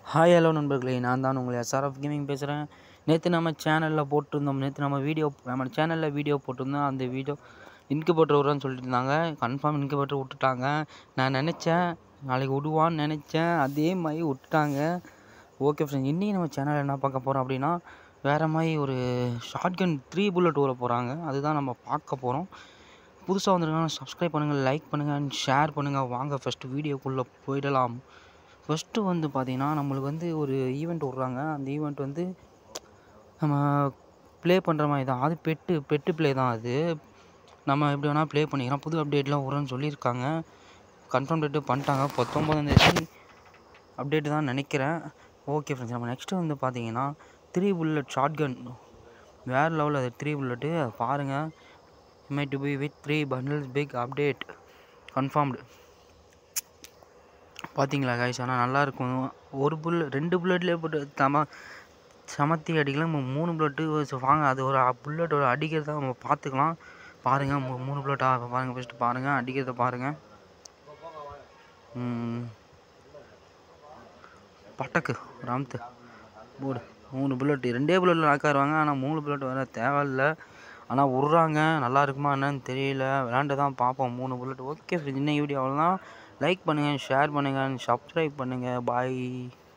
hi hello நண்பர்களே நான் தான் உங்களை எஸ்ஆர்எஃப் கேமிங் பேசுகிறேன் நேற்று நம்ம சேனலில் போட்டிருந்தோம் நேற்று நம்ம வீடியோ நம்ம சேனலில் வீடியோ போட்டிருந்தோம் அந்த வீடியோ இன்கு போட்டு விட்றோன்னு சொல்லிட்டு இருந்தாங்க கன்ஃபார்ம் இன்கு போட்டு விட்டுட்டாங்க நான் நினச்சேன் நாளைக்கு விடுவான்னு நினச்சேன் அதே மாதிரி விட்டுட்டாங்க ஓகே ஃப்ரெண்ட்ஸ் இன்றைக்கி நம்ம சேனலில் என்ன பார்க்க போகிறோம் அப்படின்னா வேறு மாதிரி ஒரு ஷார்ட்கன் த்ரீ புல்லட் ஊற போகிறாங்க அதுதான் நம்ம பார்க்க போகிறோம் புதுசாக வந்திருக்காங்க சப்ஸ்கிரைப் பண்ணுங்கள் லைக் பண்ணுங்கள் ஷேர் பண்ணுங்கள் வாங்க ஃபஸ்ட்டு வீடியோக்குள்ளே போயிடலாம் ஃபஸ்ட்டு வந்து பார்த்தீங்கன்னா நம்மளுக்கு வந்து ஒரு ஈவெண்ட் விட்றாங்க அந்த ஈவெண்ட் வந்து நம்ம ப்ளே பண்ணுற மாதிரி தான் அது பெட்டு பெட்டு ப்ளே தான் அது நம்ம எப்படி வேணால் ப்ளே பண்ணிக்கலாம் புது அப்டேட்லாம் வரும்னு சொல்லியிருக்காங்க கன்ஃபார்ம் டேட்டு பண்ணிட்டாங்க பத்தொம்பதாந்தேதி அப்டேட்டு தான் நினைக்கிறேன் ஓகே ஃப்ரெண்ட்ஸ் நம்ம நெக்ஸ்ட்டு வந்து பார்த்தீங்கன்னா த்ரீ புல்லட் ஷார்ட்கன் வேறு லெவலில் அது த்ரீ புல்லட்டு பாருங்கள் MI to B with three bundles big update confirmed பார்த்தீங்களா கைஸ் ஆனால் நல்லாயிருக்கும் ஒரு புல் ரெண்டு புல்லட்லேயே போட்டு தம சமத்தி அடிக்கலாம் நம்ம மூணு புல்லட்டு வாங்க அது ஒரு புல்லட் ஒரு அடிக்கிறத நம்ம பார்த்துக்கலாம் பாருங்கள் மூ மூணு புல்லட்டா பாருங்கள் ஃபஸ்ட்டு பாருங்கள் அடிக்கிறத பாருங்கள் பட்டக்கு ராம்த்து போடு மூணு புல்லட்டு ரெண்டே புல்லட்டில் நாக்காருவாங்க ஆனால் மூணு புல்லட் வர தேவையில்ல ஆனால் விட்றாங்க நல்லா இருக்குமா என்னன்னு தெரியல விளாண்டு தான் பார்ப்போம் மூணு புல்லட் ஓகே ஃப்ரெண்ட்ஸ் இன்னைக்கு வீடியோ அவ்வளோதான் லைக் பண்ணுங்கள் ஷேர் பண்ணுங்கள் சப்ஸ்கிரைப் பண்ணுங்கள் பாய்